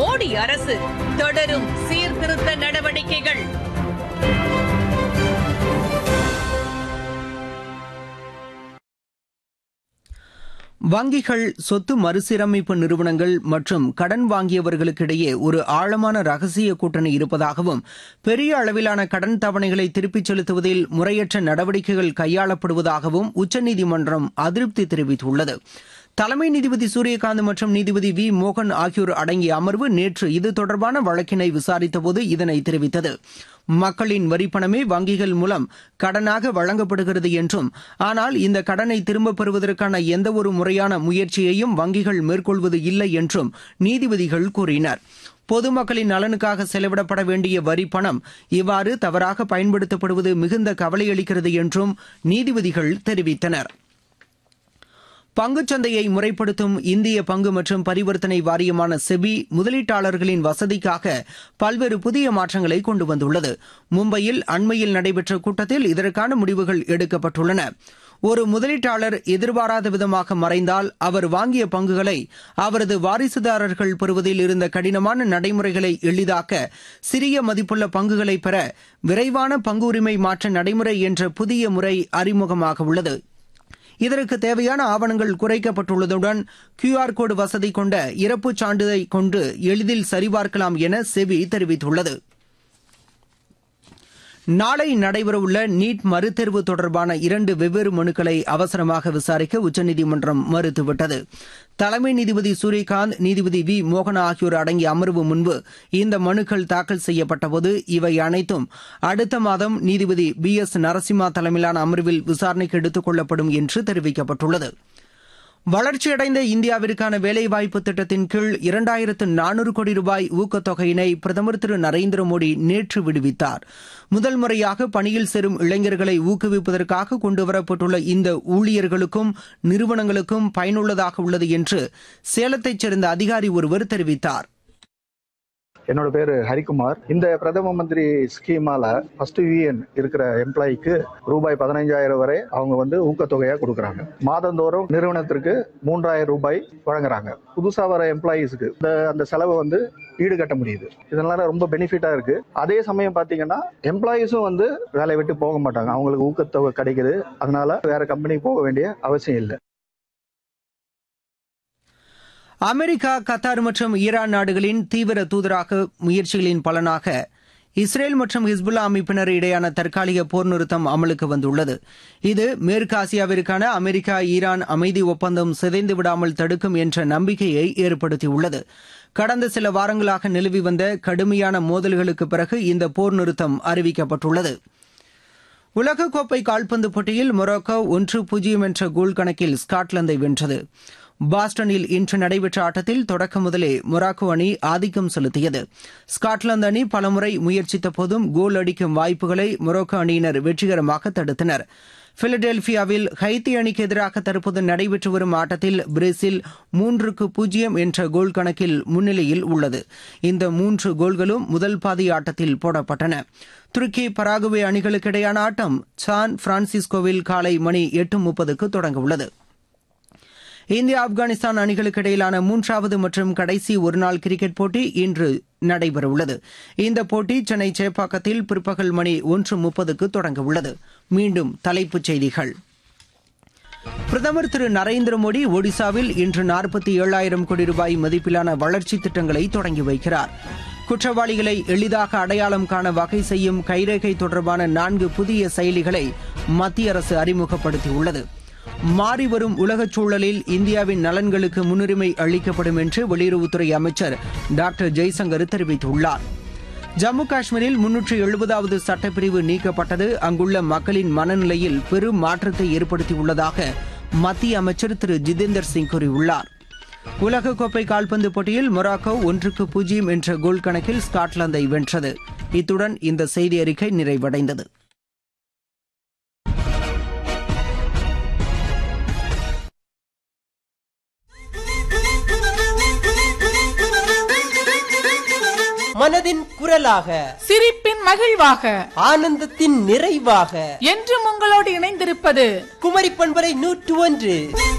மோடி அரசு தொடரும் சீர்திருத்த நடவடிக்கைகள் வங்கிகள் சொத்து மறுசீரமைப்பு நிறுவனங்கள் மற்றும் கடன் வாங்கியவர்களுக்கிடையே ஒரு ஆழமான ரகசிய கூட்டணி இருப்பதாகவும் பெரிய அளவிலான கடன் தவணைகளை திருப்பிச் செலுத்துவதில் முறையற்ற நடவடிக்கைகள் கையாளப்படுவதாகவும் உச்சநீதிமன்றம் அதிருப்தி தெரிவித்துள்ளது தலைமை நீதிபதி சூரியகாந்த் மற்றும் நீதிபதி வி மோகன் ஆகியோர் அடங்கிய அமர்வு நேற்று இது தொடர்பான வழக்கினை விசாரித்தபோது இதனை தெரிவித்தது மக்களின் வரிப்பணமே வங்கிகள் மூலம் கடனாக வழங்கப்படுகிறது என்றும் ஆனால் இந்த கடனை திரும்பப் பெறுவதற்கான எந்தவொரு முறையான முயற்சியையும் வங்கிகள் மேற்கொள்வது இல்லை என்றும் நீதிபதிகள் கூறினர் பொதுமக்களின் நலனுக்காக செலவிடப்பட வேண்டிய வரி பணம் இவ்வாறு தவறாக பயன்படுத்தப்படுவது மிகுந்த கவலையளிக்கிறது என்றும் நீதிபதிகள் தெரிவித்தனா் பங்குச்சந்தையை முறைப்படுத்தும் இந்திய பங்கு மற்றும் பரிவர்த்தனை வாரியமான செபி முதலீட்டாளர்களின் வசதிக்காக பல்வேறு புதிய மாற்றங்களை கொண்டு வந்துள்ளது மும்பையில் அண்மையில் நடைபெற்ற கூட்டத்தில் இதற்கான முடிவுகள் எடுக்கப்பட்டுள்ளன ஒரு முதலீட்டாளர் எதிர்பாராத விதமாக மறைந்தால் அவர் வாங்கிய பங்குகளை அவரது வாரிசுதாரர்கள் பெறுவதில் இருந்த கடினமான நடைமுறைகளை எளிதாக்க சிறிய மதிப்புள்ள பங்குகளை பெற விரைவான பங்கு உரிமை மாற்ற நடைமுறை என்ற புதிய முறை அறிமுகமாக உள்ளது இதற்கு தேவையான ஆவணங்கள் குறைக்கப்பட்டுள்ளதுடன் கியூஆர் கோடு வசதி கொண்ட இறப்புச் சான்றிதழை கொண்டு எளிதில் சரிபார்க்கலாம் என செபி தெரிவித்துள்ளது நாளை நடைபெறவுள்ள நீட் மறுதேர்வு தொடர்பான இரண்டு வெவ்வேறு மனுக்களை அவசரமாக விசாரிக்க உச்சநீதிமன்றம் மறுத்துவிட்டது தலைமை நீதிபதி சூரியகாந்த் நீதிபதி வி மோகனா ஆகியோர் அடங்கிய அமர்வு முன்பு இந்த மனுக்கள் தாக்கல் செய்யப்பட்டபோது இவை அனைத்தும் அடுத்த மாதம் நீதிபதி பி எஸ் நரசிம்மா தலைமையிலான அமர்வில் விசாரணைக்கு எடுத்துக் கொள்ளப்படும் என்று தெரிவிக்கப்பட்டுள்ளது வளர்ச்சியடைந்த இந்தியாவிற்கான வேலைவாய்ப்பு திட்டத்தின் கீழ் இரண்டாயிரத்து நானூறு கோடி ரூபாய் ஊக்கத்தொகையினை பிரதமர் திரு நரேந்திர மோடி நேற்று விடுவித்தார் முதல் முறையாக பணியில் சேரும் இளைஞர்களை ஊக்குவிப்பதற்காக கொண்டுவரப்பட்டுள்ள இந்த ஊழியர்களுக்கும் நிறுவனங்களுக்கும் பயனுள்ளதாக உள்ளது என்று சேலத்தைச் சேர்ந்த அதிகாரி ஒருவர் தெரிவித்தார் என்னோட பேரு ஹரிக்குமார் இந்த பிரதம மந்திரி ஸ்கீமால ஃபர்ஸ்ட் யூஎன் இருக்கிற எம்ப்ளாய்க்கு ரூபாய் பதினைஞ்சாயிரம் வரை அவங்க வந்து ஊக்கத்தொகையா கொடுக்குறாங்க மாதந்தோறும் நிறுவனத்திற்கு மூன்றாயிரம் ரூபாய் வழங்குறாங்க புதுசா வர எம்ப்ளாயீஸ்க்கு இந்த அந்த செலவை வந்து ஈடுகட்ட முடியுது இதனால ரொம்ப பெனிஃபிட்டா இருக்கு அதே சமயம் பாத்தீங்கன்னா எம்ப்ளாயீஸும் வந்து வேலையை விட்டு போக மாட்டாங்க அவங்களுக்கு ஊக்கத்தொகை கிடைக்குது அதனால வேற கம்பெனிக்கு போக வேண்டிய அவசியம் இல்லை அமெரிக்கா கத்தார் மற்றும் ஈரான் நாடுகளின் தீவிர தூதராக முயற்சிகளின் பலனாக இஸ்ரேல் மற்றும் ஹிஸ்புல்லா அமைப்பினர் இடையான தற்காலிக போர் நிறுத்தம் அமலுக்கு வந்துள்ளது இது மேற்கு ஆசியாவிற்கான அமெரிக்கா ஈரான் அமைதி ஒப்பந்தம் சிதைந்து விடாமல் தடுக்கும் என்ற நம்பிக்கையை ஏற்படுத்தியுள்ளது கடந்த சில வாரங்களாக நிலவி வந்த கடுமையான மோதல்களுக்கு பிறகு இந்த போர் நிறுத்தம் அறிவிக்கப்பட்டுள்ளது உலகக்கோப்பை கால்பந்து போட்டியில் மொரோக்கோ ஒன்று பூஜ்ஜியம் என்ற கோல் கணக்கில் ஸ்காட்லாந்தை வென்றது பாஸ்டனில் இன்று நடைபெற்ற ஆட்டத்தில் தொடக்க முதலே மொராக்கோ அணி ஆதிக்கம் செலுத்தியது ஸ்காட்லாந்து அணி பலமுறை முயற்சித்த போதும் கோல் அடிக்கும் வாய்ப்புகளை மொரோக்கோ அணியினர் வெற்றிகரமாக தடுத்தனர் பிலடெல்பியாவில் ஹைத்தி அணிக்கு எதிராக தற்போது நடைபெற்று வரும் ஆட்டத்தில் பிரேசில் மூன்றுக்கு பூஜ்ஜியம் என்ற கோல் கணக்கில் முன்னிலையில் உள்ளது இந்த மூன்று கோல்களும் முதல் பாதி ஆட்டத்தில் போடப்பட்டன துருக்கி பராகுவே அணிகளுக்கிடையான ஆட்டம் சான் பிரான்சிஸ்கோவில் காலை மணி எட்டு முப்பதுக்கு தொடங்கவுள்ளது இந்தியா ஆப்கானிஸ்தான் அணிகளுக்கு இடையிலான மூன்றாவது மற்றும் கடைசி ஒருநாள் கிரிக்கெட் போட்டி இன்று நடைபெறவுள்ளது இந்த போட்டி சென்னை சேப்பாக்கத்தில் பிற்பகல் மணி ஒன்று முப்பதுக்கு தொடங்கவுள்ளது மீண்டும் தலைப்புச் செய்திகள் பிரதமர் திரு நரேந்திர மோடி ஒடிசாவில் இன்று நாற்பத்தி ஏழாயிரம் கோடி ரூபாய் மதிப்பிலான வளர்ச்சி திட்டங்களை தொடங்கி வைக்கிறார் குற்றவாளிகளை எளிதாக அடையாளம் காண வகை செய்யும் கைரேகை தொடர்பான நான்கு புதிய செயலிகளை மத்திய அரசு அறிமுகப்படுத்தியுள்ளது மாறிவரும் உலகச் சூழலில் இந்தியாவின் நலன்களுக்கு முன்னுரிமை அளிக்கப்படும் என்று வெளியுறவுத்துறை அமைச்சர் டாக்டர் ஜெய்சங்கர் தெரிவித்துள்ளார் ஜம்மு காஷ்மீரில் முன்னூற்று எழுபதாவது சட்டப்பிரிவு நீக்கப்பட்டது அங்குள்ள மக்களின் மனநிலையில் பெரும் மாற்றத்தை ஏற்படுத்தியுள்ளதாக மத்திய அமைச்சர் திரு ஜிதேந்தர் சிங் கூறியுள்ளார் உலகக்கோப்பை கால்பந்து போட்டியில் மொராக்கோ ஒன்றுக்கு பூஜ்ஜியம் என்ற கோல் கணக்கில் ஸ்காட்லாந்தை வென்றது இத்துடன் இந்த செய்தி அறிக்கை நிறைவடைந்தது மனதின் குரலாக சிரிப்பின் மகிழ்வாக ஆனந்தத்தின் நிறைவாக என்றும் உங்களோடு இணைந்திருப்பது குமரி பண்பரை நூற்று ஒன்று